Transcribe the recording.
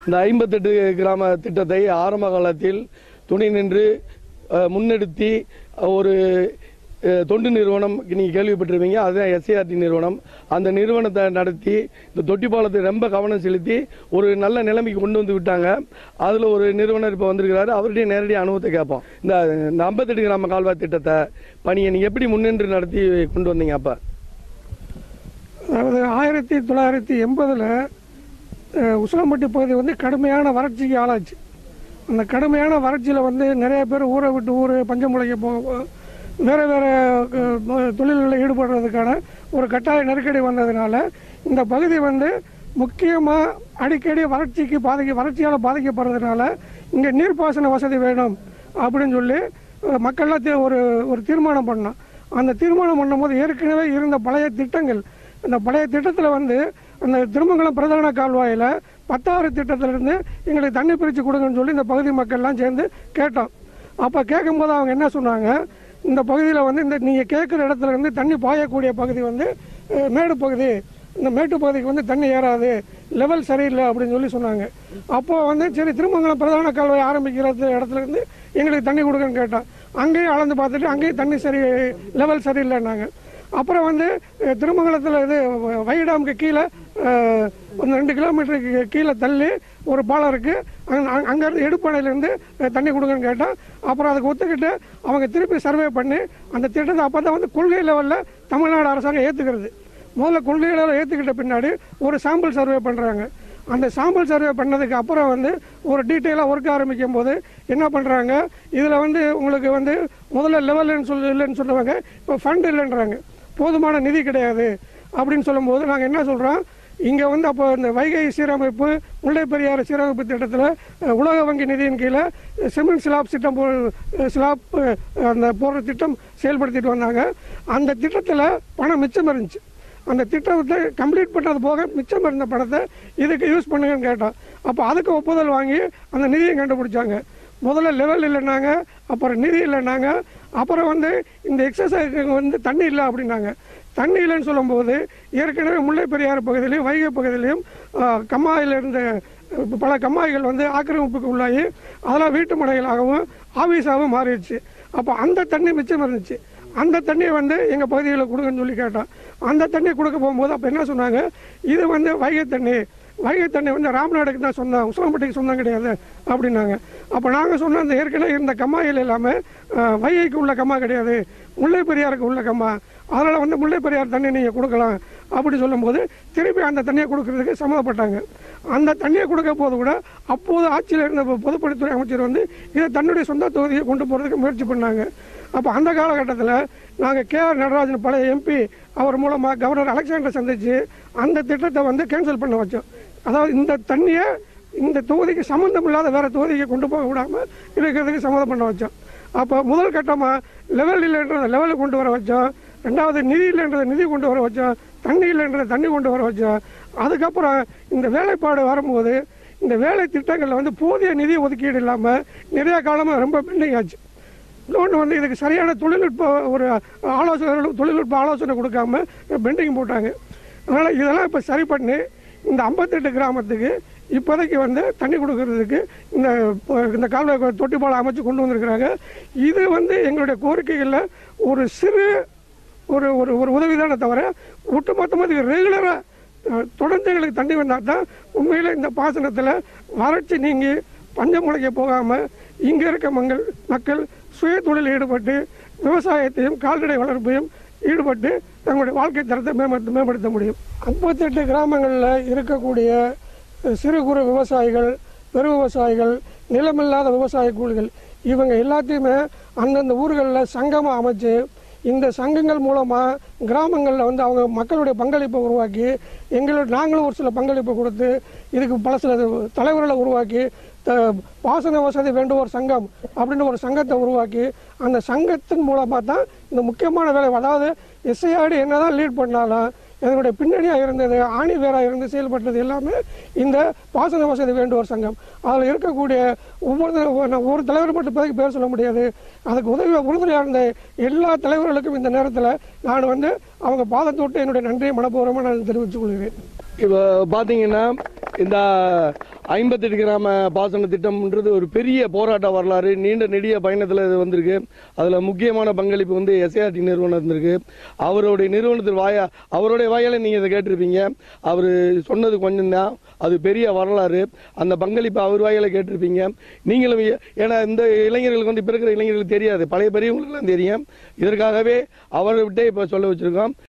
இந்த ஐம்பத்தெட்டு கிராம திட்டத்தை ஆரம்ப காலத்தில் துணை நின்று அஹ், முன்னெடுத்தி ஒரு அஹ், தொண்டு நிறுவனம் நீங்கள் கேள்விப்பட்டிருப்பீங்க அதுதான் எஸ்ஏஆர்டி நிறுவனம் அந்த நிறுவனத்தை நடத்தி இந்த தொட்டி பாலத்தை ரொம்ப கவனம் செலுத்தி ஒரு நல்ல நிலைமைக்கு கொண்டு வந்து விட்டாங்க அதில் ஒரு நிறுவனர் இப்போ வந்திருக்கிறாரு அவருடைய நேரடி அனுபவத்தை கேட்போம் இந்த இந்த ஐம்பத்தெட்டு கிராம கால்வாய் திட்டத்தை பணியை நீங்கள் எப்படி முன்னின்று நடத்தி கொண்டு வந்தீங்க அப்போ அதாவது ஆயிரத்தி தொள்ளாயிரத்தி எண்பதில் உசிலம்பட்டி பகுதி வந்து கடுமையான வறட்சிக்கு ஆளாச்சு அந்த கடுமையான வறட்சியில் வந்து நிறைய பேர் ஊரை விட்டு ஊர் பஞ்சமுளைக்க போக வேறு வேறு தொழில்களில் ஈடுபடுறதுக்கான ஒரு கட்டாய நெருக்கடி வந்ததுனால இந்த பகுதி வந்து முக்கியமாக அடிக்கடி வறட்சிக்கு பாதிக்க வறட்சியால் பாதிக்கப்படுறதுனால இங்கே நீர்ப்பாசன வசதி வேணும் அப்படின்னு சொல்லி அஹ், மக்கள்லாம் தீ- ஒரு ஒரு தீர்மானம் பண்ணோம் அந்த தீர்மானம் பண்ணும்போது ஏற்கனவே இருந்த பழைய திட்டங்கள் அந்த பழைய திட்டத்தில் வந்து அந்த திருமங்கலம் பிரதான கால்வாயில் பத்தாறு திட்டத்திலிருந்து எங்களுக்கு தண்ணி பிரித்து கொடுங்கன்னு சொல்லி இந்த பகுதி மக்கள்லாம் சேர்ந்து கேட்டோம் அப்போ கேட்கும்போது அவங்க என்ன சொன்னாங்க இந்த பகுதியில் வந்து இந்த நீங்கள் கேட்குற இடத்துல இருந்து தண்ணி பாயக்கூடிய பகுதி வந்து அஹ், மேடு பகுதி இந்த மேட்டு பகுதிக்கு வந்து தண்ணி ஏறாது லெவல் சரியில்லை அப்படின்னு சொல்லி சொன்னாங்க அப்போ வந்து சரி திருமங்கலம் பிரதான கால்வாய் ஆரம்பிக்கிற இடத்துல இருந்து எங்களுக்கு தண்ணி கொடுங்கன்னு கேட்டோம் அங்கேயும் அளந்து பார்த்துட்டு அங்கேயும் தண்ணி சரி லெவல் சரியில்லைன்னாங்க அப்புறம் வந்து அஹ், திருமங்கலத்தில் இது வ- வைடாமுக்கு கீழே அஹ், ஒரு ரெண்டு கிலோமீட்டருக்கு கீழே தள்ளி ஒரு பாலம் இருக்குது அங்கேருந்து எடுப்பணையிலேருந்து தண்ணி கொடுங்கன்னு கேட்டால் அப்புறம் அதுக்கு ஒத்துக்கிட்டு அவங்க திருப்பி சர்வே பண்ணி அந்த திட்டத்தை அப்போ தான் வந்து கொள்கை லெவலில் தமிழ்நாடு அரசாங்கம் ஏற்றுக்கிறது முதல்ல கொள்கை லெவலில் ஏற்றுக்கிட்ட பின்னாடி ஒரு சாம்பிள் சர்வே பண்ணுறாங்க அந்த சாம்பிள் சர்வே பண்ணதுக்கு அப்புறம் வந்து ஒரு டீட்டெயிலாக ஒர்க் ஆரம்பிக்கும் போது என்ன பண்ணுறாங்க இதில் வந்து உங்களுக்கு வந்து முதல்ல லெவல்னு சொல்லி இல்லைன்னு சொல்லுவாங்க இப்போ ஃபண்ட் இல்லைன்றாங்க போதுமான நிதி கிடையாது அப்படின்னு சொல்லும்போது நாங்கள் என்ன சொல்கிறோம் இங்கே வந்து அப்போ இந்த வைகை சீரமைப்பு முல்லை பெரியாறு சீரமைப்பு திட்டத்தில் அஹ், உலக வங்கி நிதியின் கீழே சிமெண்ட் ஸ்லாப் திட்டம் போ ஸ்லாப் அஹ், அந்த போடுற திட்டம் செயல்படுத்திட்டு வந்தாங்க அந்த திட்டத்தில் பணம் மிச்சம் இருந்துச்சு அந்த திட்டத்தை கம்ப்ளீட் பண்ணது போக மிச்சம் இருந்த பணத்தை இதுக்கு யூஸ் பண்ணுங்கன்னு கேட்டோம் அப்போ அதுக்கு ஒப்புதல் வாங்கி அந்த நிதியை கண்டுபிடிச்சாங்க முதல்ல லெவல் இல்லைன்னாங்க அப்புறம் நிதி இல்லைன்னாங்க அப்புறம் வந்து இந்த எக்ஸசைஸுக்கு வந்து தண்ணி இல்லை அப்படின்னாங்க தண்ணி இல்லைன்னு சொல்லும்போது ஏற்கனவே முல்லை பெரியாறு பகுதியிலையும் வைகை பகுதியிலையும் ஆஹ், கம்மாயில் இருந்த அஹ், பல கம்மாய்கள் வந்து ஆக்கிரமிப்புக்கு உள்ளாகி அதெல்லாம் வீட்டு மனைகளாகவும் ஆஃபீஸாகவும் மாறிடுச்சு அப்போ அந்த தண்ணி மிச்சம் இருந்துச்சு அந்த தண்ணியை வந்து எங்கள் பகுதியில் கொடுங்கன்னு சொல்லி கேட்டோம் அந்த தண்ணி கொடுக்க போகும்போது அப்போ என்ன சொன்னாங்க இது வந்து வைகை தண்ணி வைகை தண்ணி வந்து ராமநாடுக்கு தான் சொந்தம் உசிலம்பட்டிக்கு சொந்தம் கிடையாது அப்படின்னாங்க அப்போ நாங்கள் சொன்ன அந்த ஏற்கனவே இருந்த கம்மாயில் இல்லாமல் வைகைக்கு உள்ள கம்மா கிடையாது முல்லை பெரியாருக்கு உள்ள கம்மா அதனால் வந்து முல்லை பெரியார் தண்ணி நீங்கள் கொடுக்கலாம் அப்படி சொல்லும்போது திருப்பி அந்த தண்ணியை கொடுக்கறதுக்கு சம்மதப்பட்டாங்க அந்த தண்ணியை கொடுக்க போது கூட அப்போது ஆட்சியில் இருந்த பொ- பொதுப்பணித்துறை அமைச்சர் வந்து இதை தன்னுடைய சொந்த தொகுதியை கொண்டு போகிறதுக்கு முயற்சி பண்ணாங்க அப்போ அந்த காலகட்டத்தில் நாங்கள் கே ஆர் நடராஜன் பழைய எம்பி அவர் மூலமாக கவர்னர் அலெக்சாண்டரை சந்தித்து அந்த திட்டத்தை வந்து கேன்சல் பண்ண வச்சோம் அதாவது இந்த தண்ணியை இந்த தொகுதிக்கு சம்மந்தம் இல்லாத வேறு தொகுதிக்கு கொண்டு போக விடாமல் இருக்கிறதுக்கு சம்மதம் பண்ண வச்சோம் அப்போ முதல் கட்டமாக லெவல் இல்லைன்றத லெவலுக்கு கொண்டு வர வச்சோம் ரெண்டாவது நிதி இல்லைன்றத நிதி கொண்டு வர வச்சோம் தண்ணி இல்லைன்றத தண்ணி கொண்டு வர வச்சோம் அதுக்கப்புறம் இந்த வேலைப்பாடு வரும்போது இந்த வேலை திட்டங்களில் வந்து போதிய நிதி ஒதுக்கீடு இல்லாமல் நிறைய காலமாக ரொம்ப பெண்டிங் ஆச்சு இன்னொன்று வந்து இதுக்கு சரியான தொழில்நுட்ப ஒரு ஆலோசனை தொழில்நுட்ப ஆலோசனை கொடுக்காம பெண்டிங் போட்டாங்க அதனால் இதெல்லாம் இப்போ சரி பண்ணி இந்த ஐம்பத்தெட்டு கிராமத்துக்கு இப்போதைக்கு வந்து தண்ணி கொடுக்கறதுக்கு இந்த இந்த கால்வாய் தொட்டி பாலம் அமைச்சு கொண்டு வந்திருக்கிறாங்க இது வந்து எங்களுடைய கோரிக்கைகளில் ஒரு சிறு ஒரு ஒரு ஒரு உதவி தானே தவிர ஒட்டுமொத்தமாக இது ரெகுலராக தொடர்ந்து எங்களுக்கு தண்ணி வந்தால் தான் உண்மையில் இந்த பாசனத்தில் வறட்சி நீங்கி பஞ்சம் முளைக்க போகாமல் இங்கே இருக்க மங்கள் மக்கள் சுய தொழில் ஈடுபட்டு விவசாயத்தையும் கால்நடை வளர்ப்பையும் ஈடுபட்டு தங்களுடைய வாழ்க்கை தரத்தை மேம்படுத்த மேம்படுத்த முடியும் முப்பத்தெட்டு கிராமங்களில் இருக்கக்கூடிய சிறு குறு விவசாயிகள் பெரு விவசாயிகள் நிலமில்லாத விவசாய கூலிகள் இவங்க எல்லாத்தையுமே அந்தந்த ஊர்களில் சங்கமாக அமைச்சு இந்த சங்கங்கள் மூலமாக கிராமங்களில் வந்து அவங்க மக்களுடைய பங்களிப்பை உருவாக்கி எங்களோட நாங்களும் ஒரு சில பங்களிப்பை கொடுத்து இதுக்கு பல சில தலைவர்களை உருவாக்கி த பாசன வசதி வேண்டுவோர் சங்கம் அப்படின்னு ஒரு சங்கத்தை உருவாக்கி அந்த சங்கத்தின் மூலமாக தான் இந்த முக்கியமான வேலை அதாவது எஸ்ஐஆர்டி என்ன தான் லீட் பண்ணாலும் இதனுடைய பின்னணியாக இருந்தது ஆணி வேராக இருந்து செயல்பட்டது எல்லாமே இந்த பாசன வசதி வேண்டுவோர் சங்கம் அதில் இருக்கக்கூடிய ஒவ்வொரு நான் ஒரு தலைவர் மட்டும் இப்போதைக்கு பேர் சொல்ல முடியாது அதுக்கு உதவி உறுதுணையாக இருந்த எல்லா தலைவர்களுக்கும் இந்த நேரத்தில் நான் வந்து அவங்க பாதத்தொட்டு என்னுடைய நன்றியை மனப்பூர்வமாக நான் தெரிவித்துக் கொள்கிறேன் இப்போ பார்த்தீங்கன்னா இந்த ஐம்பத்தெட்டு கிராம பாசன திட்டம்ன்றது ஒரு பெரிய போராட்ட வரலாறு நீண்ட நெடிய பயணத்தில் இது வந்திருக்கு அதில் முக்கியமான பங்களிப்பு வந்து எஸ்ஏஆர்டி நிறுவனம் இருந்திருக்கு அவருடைய நிறுவனத்தில் வாயா அவருடைய வாயால் நீங்கள் இதை கேட்டிருப்பீங்க அவர் சொன்னது கொஞ்சம் தான் அது பெரிய வரலாறு அந்த பங்களிப்பு அவர் வாயால் கேட்டிருப்பீங்க நீங்களும் ஏ- ஏன்னா இந்த இளைஞர்களுக்கு வந்து இப்போ இருக்கிற இளைஞர்களுக்கு தெரியாது பழைய பெரியவங்களுக்குலாம் தெரியும் இதற்காகவே அவரை விட்டே இப்போ சொல்ல வச்சிருக்கோம்